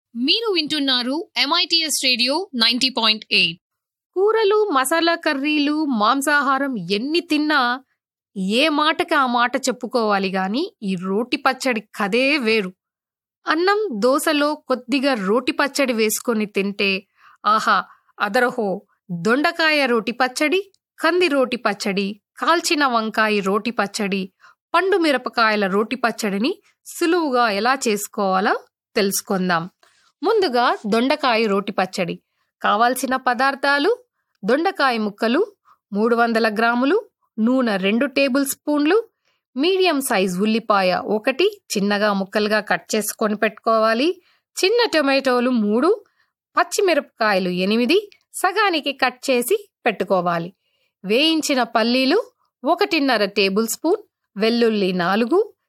మీరు వింటున్నారు MITS radio ninety point eight కూరలు మసాలా కర్రీలు మాంసాహారం ఎన్ని తిన్నా ఏ మాటకి ఆ మాట చెప్పుకోవాలి గాని ఈ రోటి పచ్చడి కదే వేరు అన్నం దోశలో కొద్దిగా రోటి పచ్చడి వేసుకొని తింటే ఆహా అదరహో దొండకాయ రోటి పచ్చడి కంది రోటి పచ్చడి కాల్చిన వంకాయ రోటి పచ్చడి పండు మిరపకాయల రోటి పచ్చడిని సులువుగా ఎలా చేసుకోవాలో తెలుసుకుందాం ముందుగా దొండకాయ రోటి పచ్చడి కావాల్సిన పదార్థాలు దొండకాయ ముక్కలు మూడు వందల గ్రాములు నూనె రెండు టేబుల్ స్పూన్లు మీడియం సైజ్ ఉల్లిపాయ ఒకటి చిన్నగా ముక్కలుగా కట్ చేసుకొని పెట్టుకోవాలి చిన్న టొమాటోలు మూడు పచ్చిమిరపకాయలు ఎనిమిది సగానికి కట్ చేసి పెట్టుకోవాలి వేయించిన పల్లీలు ఒకటిన్నర టేబుల్ స్పూన్ వెల్లుల్లి నాలుగు